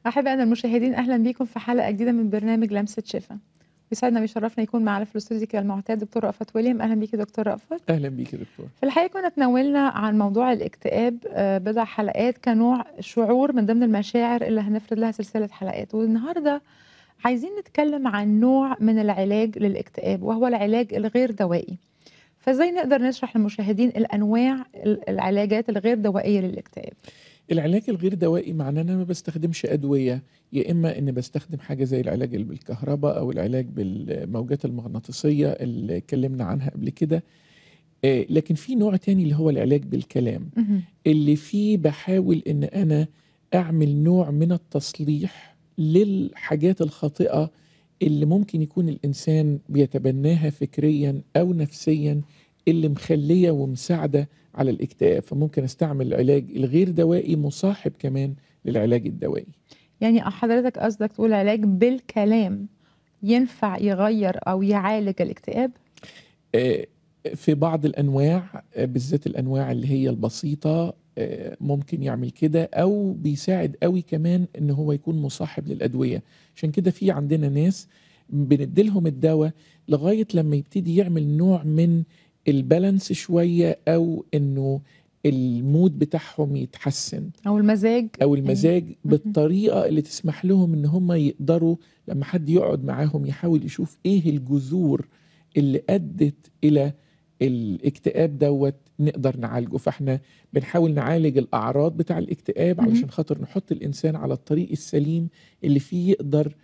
أحبائنا المشاهدين أهلا بكم في حلقة جديدة من برنامج لمسة شفا يسعدنا ويشرفنا يكون معنا في الاستوديو كالمعتاد دكتور رأفت ويليام أهلا بيك يا دكتور رأفت اهلا بيك يا دكتور في الحقيقة كنا تناولنا عن موضوع الاكتئاب آه، بضع حلقات كنوع شعور من ضمن المشاعر اللي هنفرد لها سلسلة حلقات والنهاردة عايزين نتكلم عن نوع من العلاج للاكتئاب وهو العلاج الغير دوائي فازاي نقدر نشرح للمشاهدين الانواع ال- العلاجات الغير دوائيه للاكتئاب العلاج الغير دوائي معناه ان انا ما بستخدمش ادويه يا اما ان بستخدم حاجه زي العلاج اللي بالكهرباء او العلاج بالموجات المغناطيسيه اللي اتكلمنا عنها قبل كده آه، لكن في نوع تاني اللي هو العلاج بالكلام مهم. اللي فيه بحاول ان انا اعمل نوع من التصليح للحاجات الخاطئه اللي ممكن يكون الانسان بيتبناها فكريا او نفسيا اللي مخليه ومساعده على الاكتئاب فممكن استعمل العلاج الغير دوائي مصاحب كمان للعلاج الدوائي يعني حضرتك قصدك تقول علاج بالكلام ينفع يغير او يعالج الاكتئاب آه، في بعض الانواع آه، بالذات الانواع اللي هي البسيطه آه، ممكن يعمل كده او بيساعد قوي كمان ان هو يكون مصاحب للادويه عشان كده في عندنا ناس بنديلهم الدواء لغايه لما يبتدي يعمل نوع من البالانس شويه او انه المود بتاعهم يتحسن او المزاج او المزاج مهم. بالطريقه اللي تسمح لهم ان هم يقدروا لما حد يقعد معاهم يحاول يشوف ايه الجذور اللي ادت الى الاكتئاب دوت نقدر نعالجه فاحنا بنحاول نعالج الاعراض بتاع الاكتئاب مهم. علشان خاطر نحط الانسان على الطريق السليم اللي فيه يقدر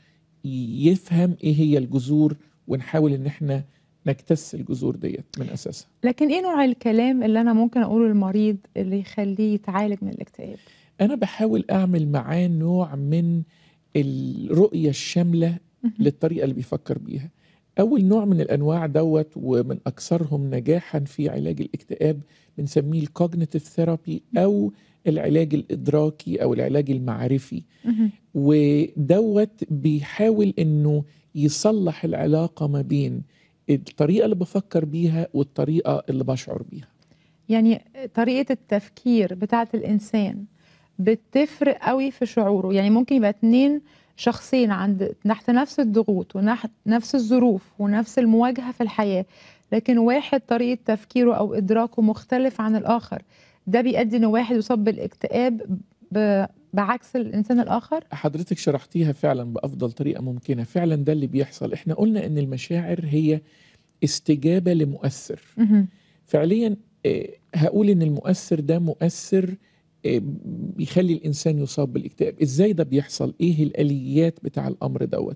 يفهم ايه هي الجذور ونحاول ان احنا نكتس الجذور ديت من اساسها لكن ايه نوع الكلام اللي انا ممكن اقوله للمريض اللي يخليه يتعالج من الاكتئاب انا بحاول اعمل معاه نوع من الرؤيه الشامله مهم. للطريقه اللي بيفكر بيها اول نوع من الانواع دوت ومن اكثرهم نجاحا في علاج الاكتئاب بنسميه الكوجنيتيف ثيرابي او العلاج الادراكي او العلاج المعرفي مهم. ودوت بيحاول انه يصلح العلاقه ما بين الطريقه اللي بفكر بيها والطريقه اللي بشعر بيها يعني طريقه التفكير بتاعه الانسان بتفرق قوي في شعوره يعني ممكن يبقى اتنين شخصين عند تحت نفس الضغوط ونفس الظروف ونفس المواجهه في الحياه لكن واحد طريقه تفكيره او ادراكه مختلف عن الاخر ده بيؤدي ان واحد يصاب بالاكتئاب ب- بعكس الانسان الاخر حضرتك شرحتيها فعلا بافضل طريقه ممكنه فعلا ده اللي بيحصل احنا قلنا ان المشاعر هي استجابه لمؤثر مهم. فعليا آه، هقول ان المؤثر ده مؤثر آه، بيخلي الانسان يصاب بالاكتئاب ازاي ده بيحصل ايه الاليات بتاع الامر دوت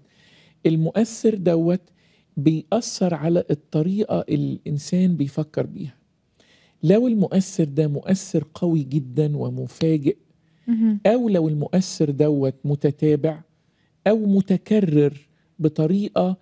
المؤثر دوت بيأثر على الطريقه اللي الانسان بيفكر بيها لو المؤثر ده مؤثر قوي جدا ومفاجئ مهم. او لو المؤثر دوت متتابع او متكرر بطريقه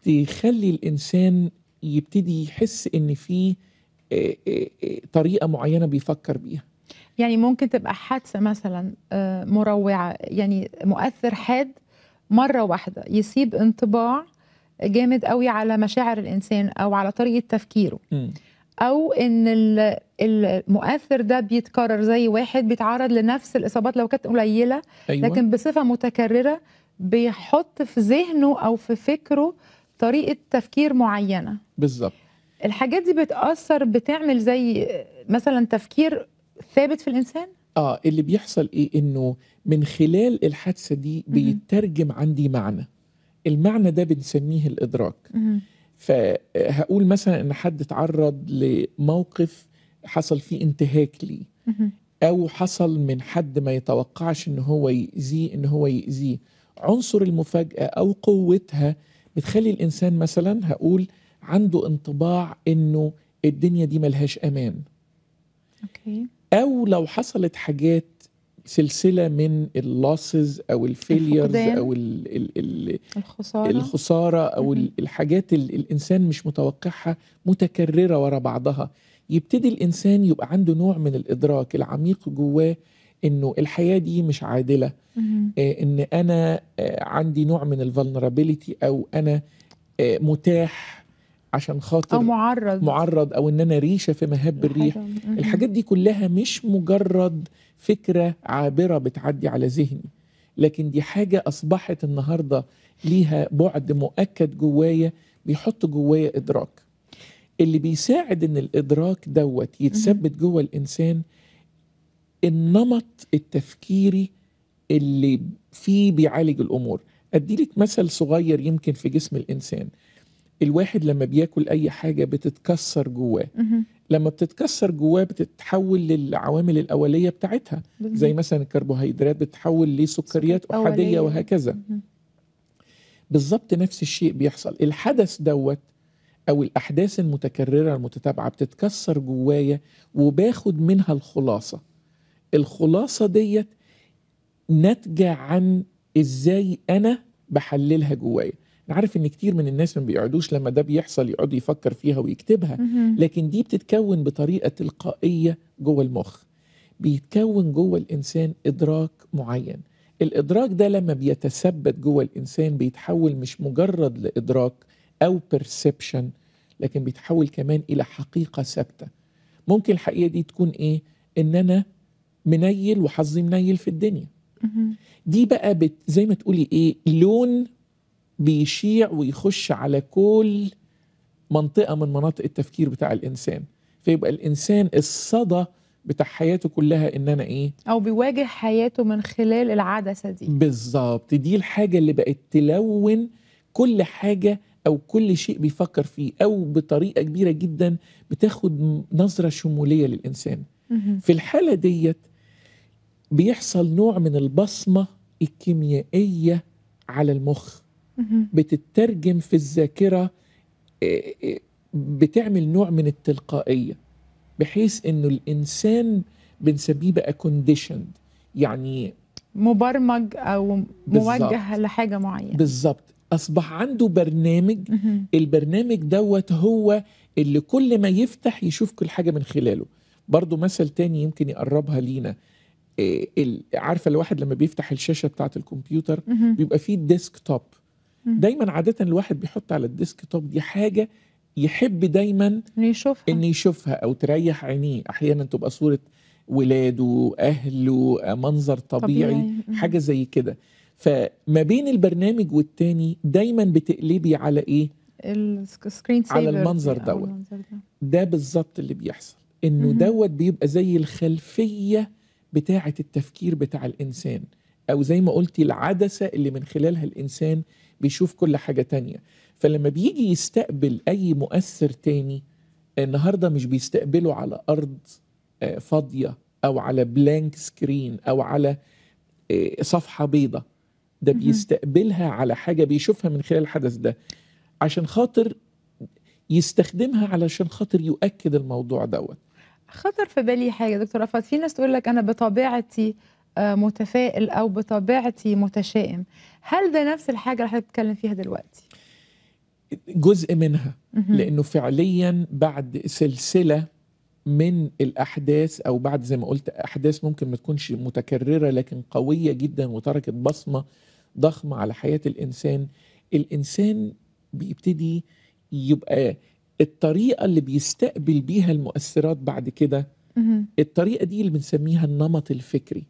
تخلي الانسان يبتدي يحس ان في آه، آه، آه، طريقه معينه بيفكر بيها يعني ممكن تبقى حادثة مثلا آه، مروعة يعني مؤثر حاد مرة واحدة يسيب انطباع جامد قوي على مشاعر الإنسان أو على طريقة تفكيره مم. أو إن ال- المؤثر ده بيتكرر زي واحد بيتعرض لنفس الإصابات لو كانت قليلة ايوه لكن بصفة متكررة بيحط في ذهنه أو في فكره طريقة تفكير معينة بالظبط الحاجات دي بتأثر بتعمل زي مثلا تفكير ثابت في الإنسان اه اللي بيحصل ايه انه من خلال الحادثه دي مهم. بيترجم عندي معنى المعنى ده بنسميه الادراك مهم. فهقول مثلا ان حد اتعرض لموقف حصل فيه انتهاك ليه مهم. او حصل من حد ما يتوقعش ان هو يأذيه ان هو يأذيه عنصر المفاجأة او قوتها بتخلي الانسان مثلا هقول عنده انطباع انه الدنيا دي ملهاش امان اوكي او لو حصلت حاجات سلسلة من اللوسز او الفيليرز الفقدان. او ال ال ال الخسارة الخسارة أو مهم. ال- الحاجات اللي الإنسان مش متوقعها متكررة ورا بعضها يبتدي الإنسان يبقى عنده نوع من الإدراك العميق جواه إنه الحياة دي مش عادلة مهم. آه، إن أنا آه، عندي نوع من الفولنرابيليتي أو أنا آه، متاح عشان أو خاطر معرض معرض أو إن أنا ريشة في مهب الريح لحاجة. مهم. الحاجات دي كلها مش مجرد فكرة عابرة بتعدي على ذهني لكن دي حاجة أصبحت النهاردة ليها بعد مؤكد جوايا بيحط جوايا إدراك اللي بيساعد إن الإدراك دوت يتثبت جوه الإنسان النمط التفكيري اللي فيه بيعالج الأمور أديلك مثل صغير يمكن في جسم الإنسان الواحد لما بياكل أي حاجة بتتكسر جواه مهم. لما بتتكسر جواه بتتحول للعوامل الأولية بتاعتها زي مثلا الكربوهيدرات بتتحول لسكريات سكر أحادية أولية. وهكذا مهم. بالظبط نفس الشيء بيحصل الحدث دوت او الاحداث المتكرره المتتابعه بتتكسر جوايا وباخد منها الخلاصه الخلاصه ديت ناتجه عن ازاي انا بحللها جوايا انا عارف ان كتير من الناس ما بيقعدوش لما ده بيحصل يقعد يفكر فيها ويكتبها مهم. لكن دي بتتكون بطريقه تلقائيه جوه المخ بيتكون جوه الانسان ادراك معين الادراك ده لما بيتثبت جوه الانسان بيتحول مش مجرد لادراك او perception لكن بيتحول كمان الى حقيقه ثابته ممكن الحقيقه دي تكون ايه ان انا منيل وحظي منيل في الدنيا مهم. دي بقى بت زي ما تقولي ايه لون بيشيع ويخش على كل منطقه من مناطق التفكير بتاع الانسان فيبقى الانسان الصدى بتاع حياته كلها ان انا ايه او بيواجه حياته من خلال العدسه دي بالظبط دي الحاجه اللي بقت تلون كل حاجه او كل شيء بيفكر فيه او بطريقه كبيره جدا بتاخد نظره شموليه للانسان مهم. في الحاله ديت بيحصل نوع من البصمه الكيميائيه على المخ مهم. بتترجم في الذاكره آه، آه، بتعمل نوع من التلقائيه بحيث انه الانسان بنسميه بقى كونديشند يعني مبرمج او بالظبط. موجه لحاجه معينه بالظبط اصبح عنده برنامج مهم. البرنامج دوت هو اللي كل ما يفتح يشوف كل حاجه من خلاله برضو مثل تاني يمكن يقربها لينا إيه، ال- عارفه الواحد لما بيفتح الشاشه بتاعه الكمبيوتر مهم. بيبقى فيه الديسك توب مم. دايما عاده الواحد بيحط على الديسك توب دي حاجه يحب دايما انه يشوفها ان يشوفها او تريح عينيه احيانا تبقى صوره ولاده اهله منظر طبيعي, طبيعي. مم. حاجه زي كده فما بين البرنامج والتاني دايما بتقلبي على ايه السكرين على سيفر المنظر دي أو دوت. المنظر ده. ده بالظبط اللي بيحصل انه مهم. دوت بيبقى زي الخلفيه بتاعه التفكير بتاع الانسان او زي ما قلتي العدسه اللي من خلالها الانسان بيشوف كل حاجه تانية فلما بيجي يستقبل اي مؤثر تاني النهارده مش بيستقبله على ارض آه، فاضيه او على بلانك سكرين او على آه، صفحه بيضة ده مهم. بيستقبلها على حاجه بيشوفها من خلال الحدث ده عشان خاطر يستخدمها علشان خاطر يؤكد الموضوع دوت خطر في بالي حاجه دكتور رفعت في ناس تقول لك انا بطبيعتي آه، متفائل او بطبيعتي متشائم هل ده نفس الحاجه اللي حضرتك بتتكلم فيها دلوقتي جزء منها مهم. لانه فعليا بعد سلسله من الاحداث او بعد زي ما قلت احداث ممكن ما تكونش متكرره لكن قويه جدا وتركت بصمه ضخمه على حياه الانسان الانسان بيبتدي يبقى الطريقه اللي بيستقبل بيها المؤثرات بعد كده مهم. الطريقه دي اللي بنسميها النمط الفكري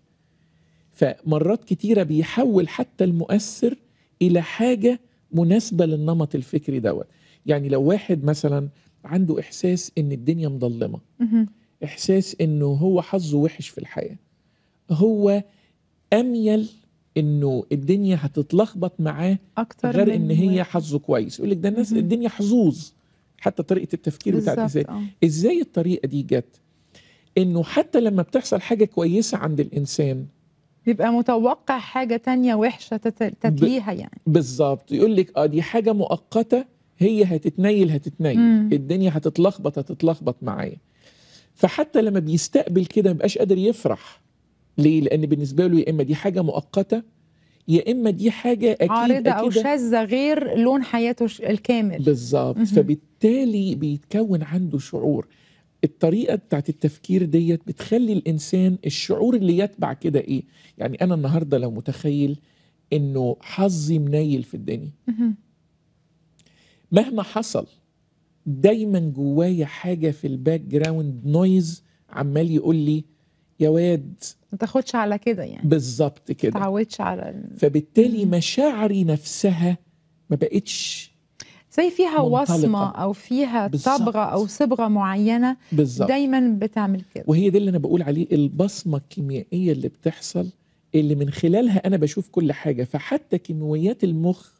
فمرات كتيره بيحول حتى المؤثر الى حاجه مناسبه للنمط الفكري دوت يعني لو واحد مثلا عنده احساس ان الدنيا مظلمه مهم. احساس انه هو حظه وحش في الحياه هو اميل انه الدنيا هتتلخبط معاه اكتر غير من ان هي واحد. حظه كويس يقول لك ده الناس مهم. الدنيا حظوظ حتى طريقه التفكير بتاعت ازاي بالظبط آه. ازاي الطريقه دي جت انه حتى لما بتحصل حاجه كويسه عند الانسان بيبقى متوقع حاجه تانية وحشه تت- تتليها يعني بالظبط يقول لك اه دي حاجه مؤقته هي هتتنيل هتتنيل مم. الدنيا هتتلخبط هتتلخبط معايا فحتى لما بيستقبل كده مبقاش قادر يفرح ليه لان بالنسبه له يا اما دي حاجه مؤقته يا اما دي حاجه اكيد عارضه او أكيد شاذه غير لون حياته ش- الكامل بالظبط مهم. فبالتالي بيتكون عنده شعور الطريقه بتاعت التفكير ديت بتخلي الانسان الشعور اللي يتبع كده ايه يعني انا النهارده لو متخيل انه حظي منيل في الدنيا مهم. مهما حصل دايما جوايا حاجه في الباك جراوند نويز عمال يقول لي يا واد ما تاخدش على كده يعني بالظبط ما كده تعودش على ال- فبالتالي مم. مشاعري نفسها ما بقتش زي فيها منطلقة. وصمة أو فيها بالظبط. طبغة أو صبغة معينة بالظبط دايما بتعمل كده وهي دي اللي انا بقول عليه البصمه الكيميائيه اللي بتحصل اللي من خلالها انا بشوف كل حاجه فحتى كيماويات المخ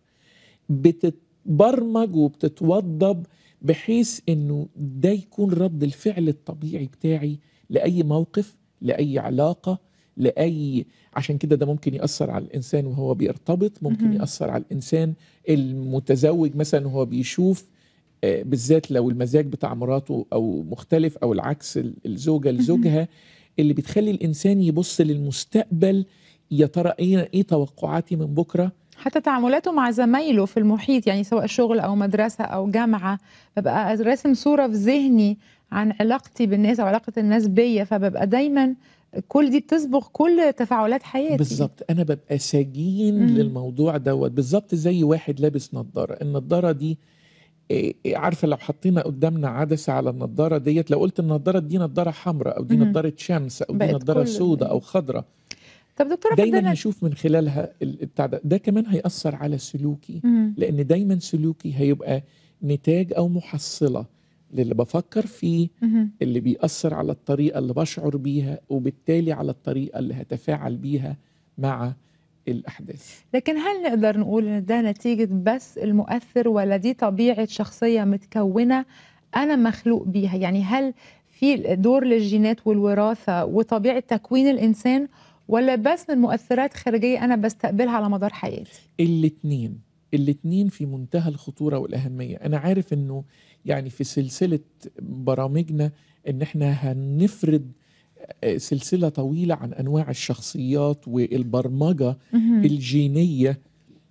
بتتبرمج وبتتوضب بحيث انه ده يكون رد الفعل الطبيعي بتاعي لاي موقف لاي علاقه لاي عشان كده ده ممكن ياثر على الانسان وهو بيرتبط ممكن مهم. ياثر على الانسان المتزوج مثلا وهو بيشوف آه، بالذات لو المزاج بتاع مراته او مختلف او العكس ال- الزوجه لزوجها اللي بتخلي الانسان يبص للمستقبل يا ترى ايه ايه توقعاتي من بكره حتى تعاملاته مع زمايله في المحيط يعني سواء شغل أو مدرسة أو جامعة ببقى راسم صورة في ذهني عن علاقتي بالناس أو علاقة الناس بيا فببقى دايما كل دي بتسبق كل تفاعلات حياتي بالظبط انا ببقى سجين مم. للموضوع دوت بالظبط زي واحد لابس نظاره النضاره دي إيه، إيه، عارفه لو حطينا قدامنا عدسه على النضاره ديت لو قلت النضاره دي نضاره حمراء او دي مهم. نضاره شمس او دي بقت نضاره كل- سوداء او خضراء طب دكتورة دايما فضلنا هشوف من خلالها ال- بتاع ده ده كمان هيأثر على سلوكي مم. لان دايما سلوكي هيبقى نتاج او محصله للي بفكر فيه مهم. اللي بيأثر على الطريقه اللي بشعر بيها وبالتالي على الطريقه اللي هتفاعل بيها مع الاحداث لكن هل نقدر نقول ان ده نتيجة بس المؤثر ولا دي طبيعة شخصية متكونة انا مخلوق بيها يعني هل في دور للجينات والوراثة وطبيعة تكوين الانسان ولا بس من مؤثرات خارجية انا بستقبلها على مدار حياتي الاتنين الاتنين في منتهى الخطورة والأهمية أنا عارف أنه يعني في سلسلة برامجنا أن احنا هنفرد آه، سلسلة طويلة عن أنواع الشخصيات والبرمجة مهم. الجينية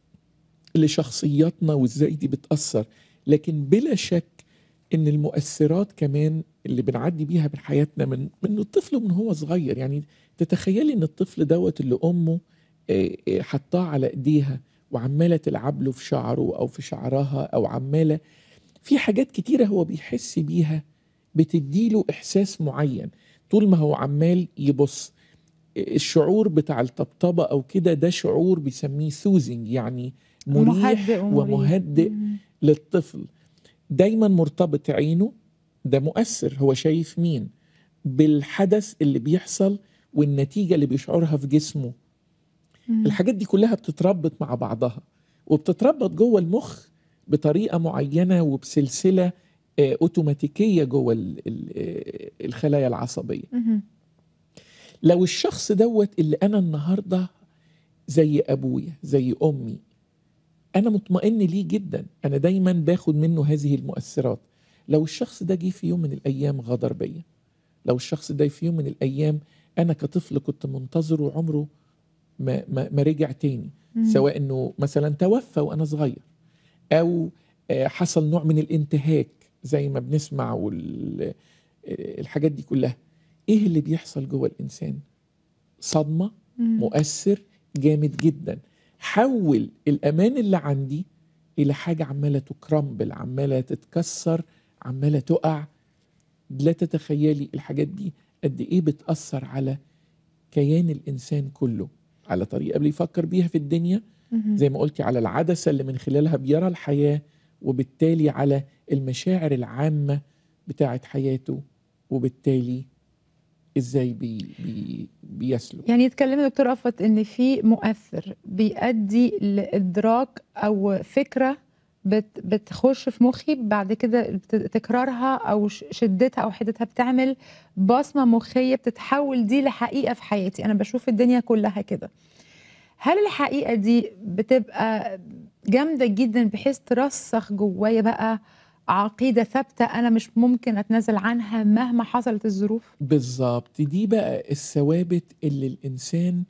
لشخصياتنا وإزاي دي بتأثر لكن بلا شك أن المؤثرات كمان اللي بنعدي بيها بحياتنا من من الطفل من هو صغير يعني تتخيلي أن الطفل دوت اللي أمه آه، آه، حطاه على إيديها وعمالة تلعب له في شعره أو في شعرها أو عمالة في حاجات كتيرة هو بيحس بيها بتديله إحساس معين طول ما هو عمال يبص الشعور بتاع الطبطبة أو كده ده شعور بيسميه سوزنج يعني مريح مهدئ ومريح. ومهدئ مم. للطفل دايما مرتبط عينه ده مؤثر هو شايف مين بالحدث اللي بيحصل والنتيجة اللي بيشعرها في جسمه مم. الحاجات دي كلها بتتربط مع بعضها وبتتربط جوه المخ بطريقه معينه وبسلسله آه، اوتوماتيكيه جوه ال- ال- آه، الخلايا العصبيه مهم. لو الشخص دوت اللي انا النهارده زي ابويا زي امي انا مطمئن ليه جدا انا دايما باخد منه هذه المؤثرات لو الشخص ده جه في يوم من الايام غدر بيا لو الشخص ده في يوم من الايام انا كطفل كنت منتظره وعمره ما, ما, ما رجع تاني مم. سواء انه مثلا توفى وانا صغير او آه، حصل نوع من الانتهاك زي ما بنسمع والحاجات دي كلها ايه اللي بيحصل جوه الانسان صدمه مم. مؤثر جامد جدا حول الامان اللي عندي الى حاجه عماله تكرمبل عماله تتكسر عماله تقع لا تتخيلي الحاجات دي قد ايه بتاثر على كيان الانسان كله على طريقه اللي يفكر بيها في الدنيا مهم. زي ما قلتي على العدسه اللي من خلالها بيرى الحياه وبالتالي على المشاعر العامه بتاعه حياته وبالتالي ازاي بي بي بيسلك يعني اتكلمنا دكتور أفت ان في مؤثر بيؤدي لادراك او فكره بت بتخش في مخي بعد كده بت- تكرارها او ش- شدتها او حدتها بتعمل بصمه مخيه بتتحول دي لحقيقه في حياتي انا بشوف الدنيا كلها كده هل الحقيقه دي بتبقى جامده جدا بحيث ترسخ جوايا بقى عقيده ثابته انا مش ممكن اتنازل عنها مهما حصلت الظروف بالظبط دي بقى الثوابت اللي الانسان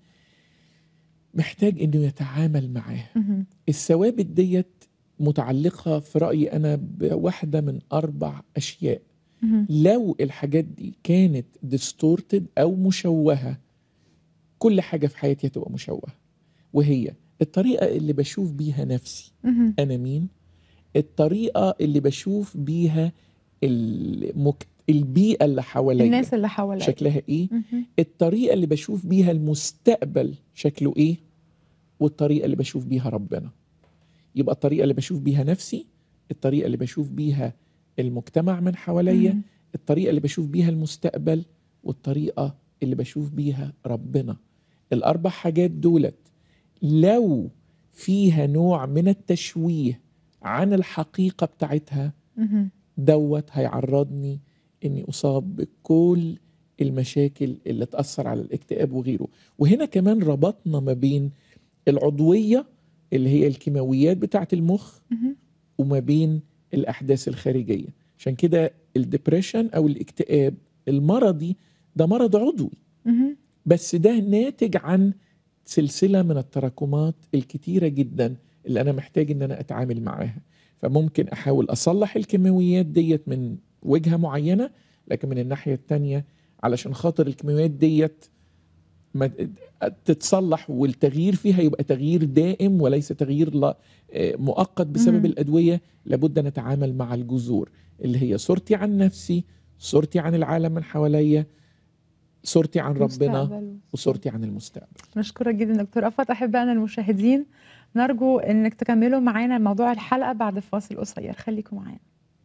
محتاج انه يتعامل معاها مهم. الثوابت ديت متعلقه في رايي انا بواحده من اربع اشياء مهم. لو الحاجات دي كانت ديستورتد او مشوهه كل حاجه في حياتي هتبقى مشوهه وهي الطريقه اللي بشوف بيها نفسي مهم. انا مين الطريقه اللي بشوف بيها المكت... البيئه اللي حواليا الناس اللي حواليا شكلها ايه مهم. الطريقه اللي بشوف بيها المستقبل شكله ايه والطريقه اللي بشوف بيها ربنا يبقى الطريقه اللي بشوف بيها نفسي الطريقه اللي بشوف بيها المجتمع من حواليا مهم. الطريقه اللي بشوف بيها المستقبل والطريقه اللي بشوف بيها ربنا الاربع حاجات دولت لو فيها نوع من التشويه عن الحقيقه بتاعتها مهم. دوت هيعرضني اني اصاب بكل المشاكل اللي تاثر على الاكتئاب وغيره وهنا كمان ربطنا ما بين العضويه اللي هي الكيماويات بتاعه المخ مهم. وما بين الاحداث الخارجيه عشان كده الدبريشن او الاكتئاب المرضي ده مرض عضوي مهم. بس ده ناتج عن سلسله من التراكمات الكتيره جدا اللي انا محتاج ان انا اتعامل معاها فممكن احاول اصلح الكيماويات ديت من وجهه معينه لكن من الناحيه التانية علشان خاطر الكيماويات ديت ما تتصلح والتغيير فيها يبقى تغيير دائم وليس تغيير لا آه، مؤقت بسبب مم. الادويه لابد نتعامل مع الجذور اللي هي صورتي عن نفسي صورتي عن العالم من حواليا صورتي عن ربنا مستقبل. وصورتي عن المستقبل مشكورة جدا دكتور أفت أحبائنا المشاهدين نرجو أنك تكملوا معانا موضوع الحلقة بعد فاصل قصير خليكم معانا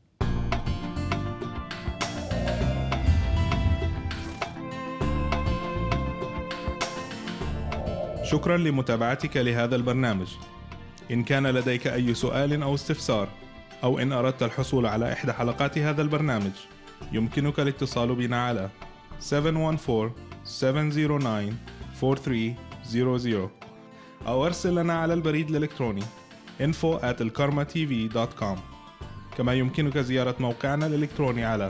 شكرا لمتابعتك لهذا البرنامج إن كان لديك أي سؤال أو استفسار أو إن أردت الحصول على إحدى حلقات هذا البرنامج يمكنك الاتصال بنا على 714-709-4300 أو أرسل لنا على البريد الإلكتروني info at الكارما.tv.com كما يمكنك زيارة موقعنا الإلكتروني على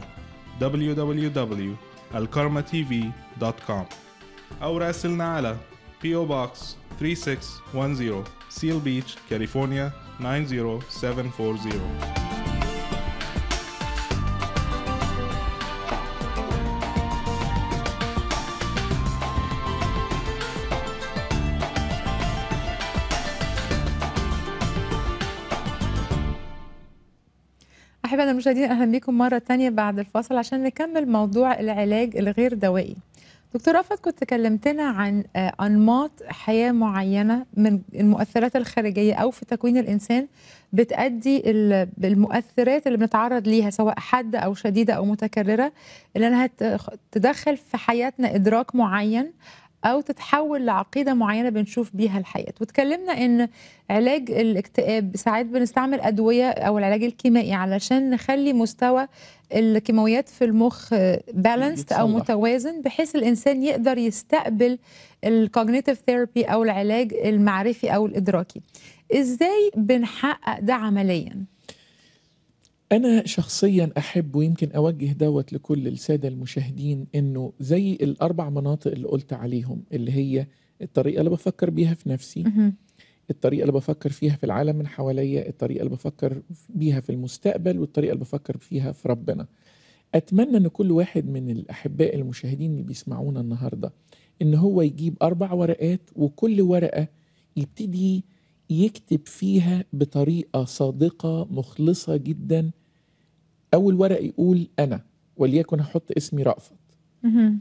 www.alkarmatv.com أو راسلنا على PO Box 3610 Seal Beach, California 90740 أحبائنا المشاهدين أهلا بكم مرة تانية بعد الفاصل عشان نكمل موضوع العلاج الغير دوائي دكتور رفعت كنت كلمتنا عن آه، أنماط حياة معينة من المؤثرات الخارجية أو في تكوين الإنسان بتأدي ال- بالمؤثرات اللي بنتعرض ليها سواء حادة أو شديدة أو متكررة اللي أنها ت- تدخل في حياتنا إدراك معين أو تتحول لعقيدة معينة بنشوف بيها الحياة وتكلمنا إن علاج الاكتئاب ساعات بنستعمل أدوية أو العلاج الكيميائي علشان نخلي مستوى الكيماويات في المخ بالانسد أو يتصلح. متوازن بحيث الإنسان يقدر يستقبل الكوجنيتيف ثيرابي أو العلاج المعرفي أو الإدراكي إزاي بنحقق ده عمليا؟ أنا شخصيا أحب ويمكن أوجه دوت لكل السادة المشاهدين إنه زي الأربع مناطق اللي قلت عليهم اللي هي الطريقة اللي بفكر بيها في نفسي مهم. الطريقة اللي بفكر فيها في العالم من حواليا الطريقة اللي بفكر بيها في المستقبل والطريقة اللي بفكر فيها في ربنا أتمنى أن كل واحد من الأحباء المشاهدين اللي بيسمعونا النهاردة إن هو يجيب أربع ورقات وكل ورقة يبتدي يكتب فيها بطريقة صادقة مخلصة جدا أول ورق يقول أنا وليكن هحط اسمي رأفت مهم.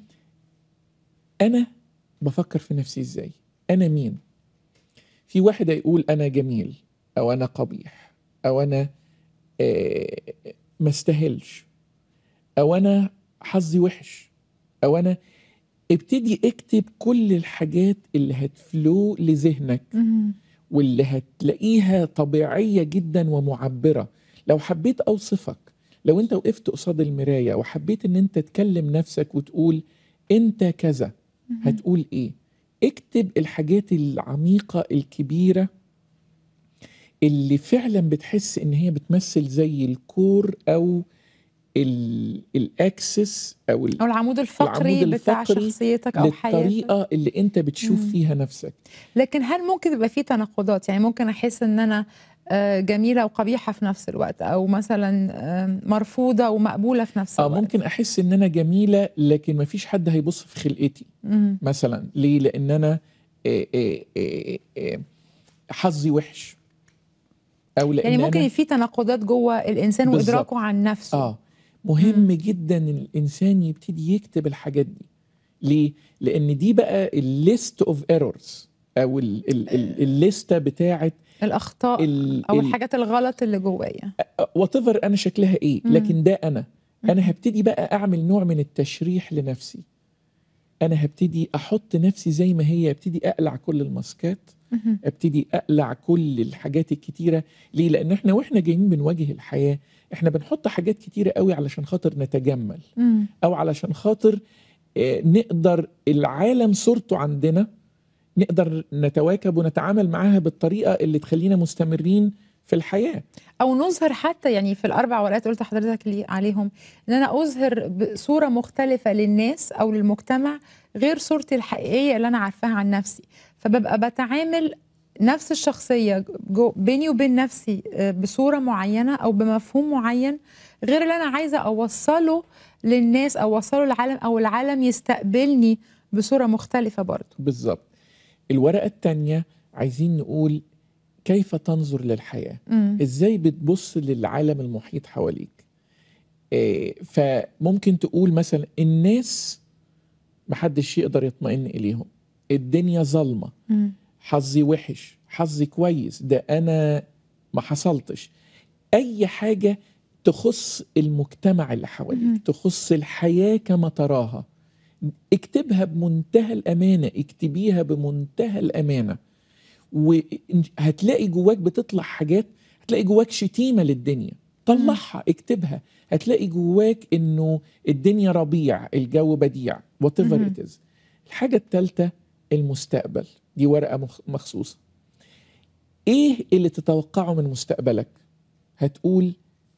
أنا بفكر في نفسي إزاي أنا مين في واحد هيقول أنا جميل أو أنا قبيح أو أنا آه، ما استاهلش أو أنا حظي وحش أو أنا ابتدي اكتب كل الحاجات اللي هتفلو لذهنك مهم. واللي هتلاقيها طبيعية جدا ومعبرة لو حبيت أوصفك لو أنت وقفت قصاد المراية وحبيت أن أنت تكلم نفسك وتقول أنت كذا هتقول إيه اكتب الحاجات العميقة الكبيرة اللي فعلا بتحس ان هي بتمثل زي الكور او ال- الاكسس او ال- أو العمود الفقري, العمود بتاع الفقري شخصيتك أو حياتك للطريقة اللي انت بتشوف مم. فيها نفسك لكن هل ممكن يبقى في تناقضات يعني ممكن احس ان انا آه، جميله وقبيحه في نفس الوقت او مثلا آه، مرفوضه ومقبوله في نفس اه الوقت ممكن احس ان انا جميله لكن ما فيش حد هيبص في خلقتي مم. مثلا ليه لان انا آه، آه، آه، آه، حظي وحش او لان يعني ممكن أنا في تناقضات جوه الانسان بالظبط. وادراكه عن نفسه اه مهم مم. جدا ان الانسان يبتدي يكتب الحاجات دي ليه لان دي بقى الليست اوف ايرورز او ال- ال- ال- الليسته بتاعه الاخطاء ال- او ال- الحاجات الغلط اللي جوايا وات انا شكلها ايه مم. لكن ده انا مم. انا هبتدي بقى اعمل نوع من التشريح لنفسي انا هبتدي احط نفسي زي ما هي ابتدي اقلع كل الماسكات مهم. ابتدي اقلع كل الحاجات الكتيره ليه لان احنا واحنا جايين بنواجه الحياه احنا بنحط حاجات كتيره قوي علشان خاطر نتجمل مم. او علشان خاطر آه، نقدر العالم صورته عندنا نقدر نتواكب ونتعامل معاها بالطريقه اللي تخلينا مستمرين في الحياه او نظهر حتى يعني في الاربع ورقات قلت لحضرتك لي عليهم ان انا اظهر بصوره مختلفه للناس او للمجتمع غير صورتي الحقيقيه اللي انا عارفاها عن نفسي فببقى بتعامل نفس الشخصيه جو بيني وبين نفسي آه، بصوره معينه او بمفهوم معين غير اللي انا عايزه اوصله للناس او اوصله للعالم او العالم يستقبلني بصوره مختلفه برضه بالظبط الورقه الثانيه عايزين نقول كيف تنظر للحياه مم. ازاي بتبص للعالم المحيط حواليك آه، فممكن تقول مثلا الناس محدش يقدر يطمئن اليهم الدنيا ظلمه مم. حظي وحش حظي كويس ده انا ما حصلتش اي حاجه تخص المجتمع اللي مهم. حواليك تخص الحياه كما تراها اكتبها بمنتهى الامانه اكتبيها بمنتهى الامانه وهتلاقي جواك بتطلع حاجات هتلاقي جواك شتيمه للدنيا طلعها اكتبها هتلاقي جواك انه الدنيا ربيع الجو بديع وات ايفر مهم. ات الحاجه الثالثه المستقبل دي ورقه مخ- مخصوصه ايه اللي تتوقعه من مستقبلك هتقول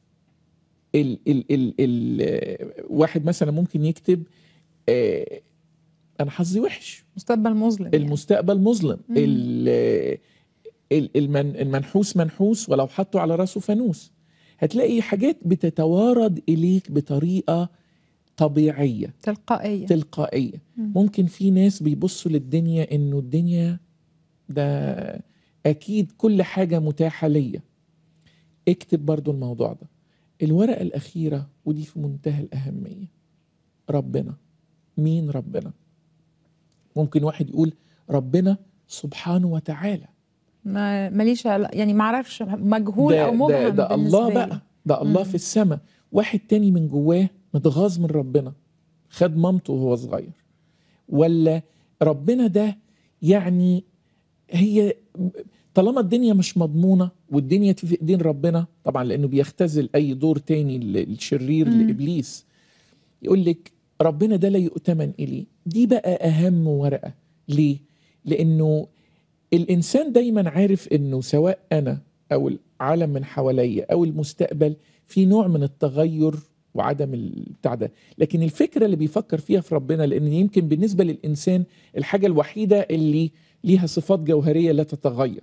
ال ال ال ال واحد مثلا ممكن يكتب آه انا حظي وحش مستقبل مظلم يعني. المستقبل مظلم مم. ال- ال- المن المنحوس منحوس ولو حطوا على راسه فانوس هتلاقي حاجات بتتوارد اليك بطريقه طبيعيه تلقائيه تلقائيه مم. ممكن في ناس بيبصوا للدنيا انه الدنيا ده اكيد كل حاجه متاحه ليا اكتب برضو الموضوع ده الورقه الاخيره ودي في منتهى الاهميه ربنا مين ربنا ممكن واحد يقول ربنا سبحانه وتعالى ما ماليش عل- يعني ما اعرفش مجهول ده, او مبهم ده, ده بالنسبة الله لي. بقى ده الله مم. في السماء واحد تاني من جواه متغاظ من ربنا خد مامته وهو صغير ولا ربنا ده يعني هي طالما الدنيا مش مضمونة والدنيا في ايدين ربنا طبعا لانه بيختزل اي دور تاني للشرير مم. لابليس يقول لك ربنا ده لا يؤتمن اليه دي بقى اهم ورقة ليه لانه الانسان دايما عارف انه سواء انا او العالم من حواليا او المستقبل في نوع من التغير وعدم البتاع ده لكن الفكره اللي بيفكر فيها في ربنا لان يمكن بالنسبه للانسان الحاجه الوحيده اللي ليها صفات جوهريه لا تتغير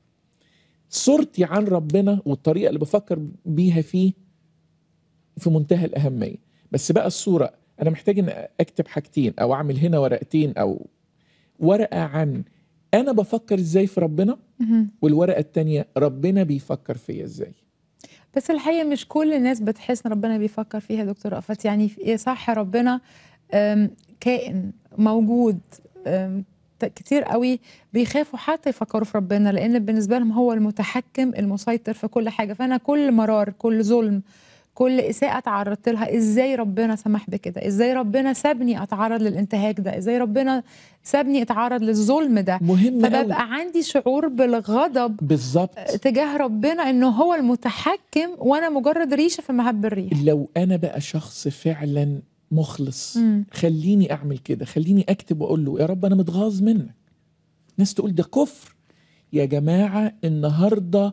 صورتي عن ربنا والطريقه اللي بفكر بيها فيه في منتهى الاهميه بس بقى الصوره انا محتاج ان اكتب حاجتين او اعمل هنا ورقتين او ورقه عن انا بفكر ازاي في ربنا مهم. والورقه التانية ربنا بيفكر فيا ازاي بس الحقيقه مش كل الناس بتحس ان ربنا بيفكر فيها يا دكتور رأفت يعني في- إيه صح ربنا أم، كائن موجود أم، ت- كتير قوي بيخافوا حتى يفكروا في ربنا لان بالنسبه لهم هو المتحكم المسيطر في كل حاجه فانا كل مرار كل ظلم كل اساءه تعرضت لها ازاي ربنا سمح بكده ازاي ربنا سابني اتعرض للانتهاك ده ازاي ربنا سابني اتعرض للظلم ده مهم قوي فببقى عندي شعور بالغضب بالظبط تجاه ربنا انه هو المتحكم وانا مجرد ريشه في مهب الريح لو انا بقى شخص فعلا مخلص مم. خليني اعمل كده خليني اكتب واقول له يا رب انا متغاظ منك ناس تقول ده كفر يا جماعه النهارده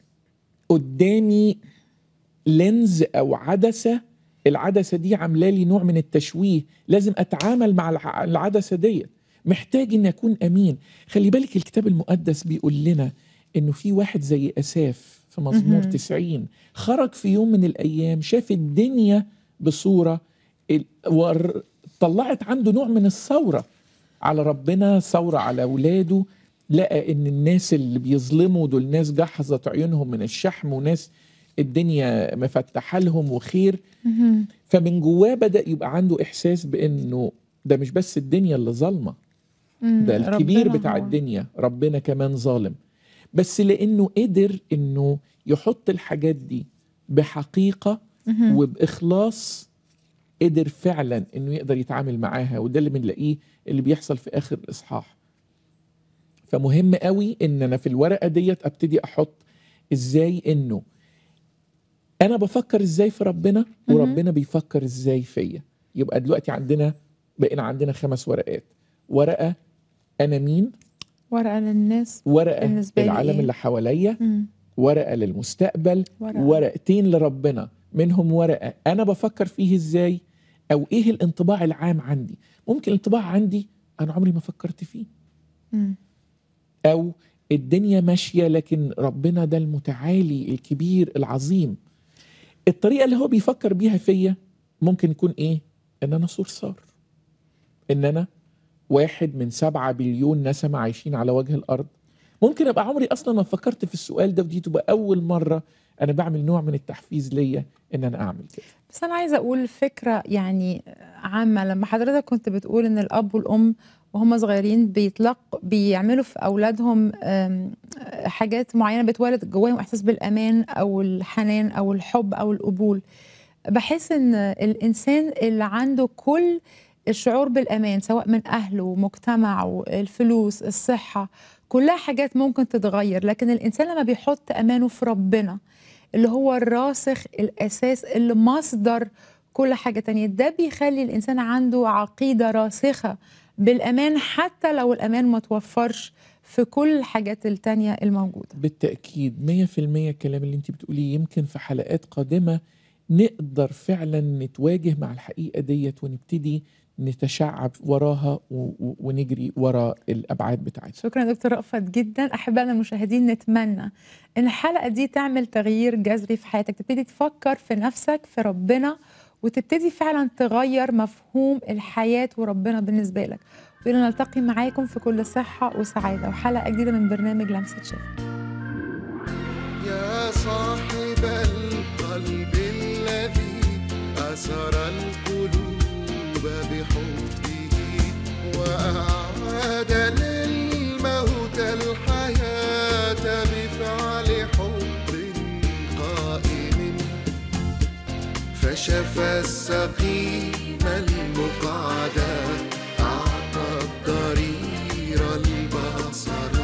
قدامي لينز او عدسه العدسه دي عامله لي نوع من التشويه لازم اتعامل مع الع- العدسه ديت محتاج ان اكون امين خلي بالك الكتاب المقدس بيقول لنا انه في واحد زي اساف في مزمور مهم. 90 خرج في يوم من الايام شاف الدنيا بصوره ال- ور- طلعت عنده نوع من الثوره على ربنا ثوره على اولاده لقى ان الناس اللي بيظلموا دول ناس جحظت عيونهم من الشحم وناس الدنيا مفتحه لهم وخير مهم. فمن جواه بدا يبقى عنده احساس بانه ده مش بس الدنيا اللي ظالمه مم. ده الكبير ربنا بتاع هو. الدنيا ربنا كمان ظالم بس لانه قدر انه يحط الحاجات دي بحقيقه مهم. وباخلاص قدر فعلا انه يقدر يتعامل معاها وده اللي بنلاقيه اللي بيحصل في اخر الاصحاح فمهم قوي ان انا في الورقه ديت ابتدي احط ازاي انه انا بفكر ازاي في ربنا مهم. وربنا بيفكر ازاي فيا يبقى دلوقتي عندنا بقينا عندنا خمس ورقات ورقه انا مين ورقه للناس ورقه بالنسبة لي العالم إيه؟ اللي حواليا مم. ورقه للمستقبل ورقه ورقتين لربنا منهم ورقه انا بفكر فيه ازاي او ايه الانطباع العام عندي ممكن الانطباع عندي انا عمري ما فكرت فيه مم. او الدنيا ماشيه لكن ربنا ده المتعالي الكبير العظيم الطريقه اللي هو بيفكر بيها فيا ممكن يكون ايه ان انا صرصار ان انا واحد من سبعة بليون نسمة عايشين على وجه الأرض ممكن أبقى عمري أصلا ما فكرت في السؤال ده ودي تبقى أول مرة أنا بعمل نوع من التحفيز ليا إن أنا أعمل كده بس انا عايزه اقول فكره يعني عامه لما حضرتك كنت بتقول ان الاب والام وهم صغيرين بيطلق بيعملوا في اولادهم أم، حاجات معينه بتولد جواهم احساس بالامان او الحنان او الحب او القبول بحس ان الانسان اللي عنده كل الشعور بالامان سواء من اهله مجتمعه الفلوس الصحه كلها حاجات ممكن تتغير لكن الانسان لما بيحط امانه في ربنا اللي هو الراسخ الاساس اللي مصدر كل حاجه تانية ده بيخلي الانسان عنده عقيده راسخه بالامان حتى لو الامان ما توفرش في كل الحاجات التانية الموجوده بالتأكيد مية في المية الكلام اللي انت بتقوليه يمكن في حلقات قادمة نقدر فعلا نتواجه مع الحقيقة ديت ونبتدي نتشعب وراها و- و- ونجري ورا الأبعاد بتاعتها شكرا دكتور رأفت جدا احبائنا المشاهدين نتمنى ان الحلقه دي تعمل تغيير جذري في حياتك تبتدي تفكر في نفسك في ربنا وتبتدي فعلا تغير مفهوم الحياه وربنا بالنسبه لك وإلى نلتقي معاكم في كل صحه وسعاده وحلقه جديده من برنامج لمسه شفا يا صاحب القلب الذي أسر القلوب بحبه وأعاد للموت الحياة بفعل حب قائم فشفى السقيم المقعد أعطى الضرير البصر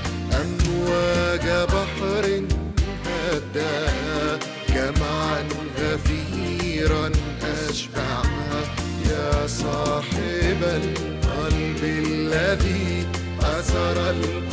أمواج بحر هداها جمعا غفيرا أشبعها يا صاحب القلب الذي أسر القلب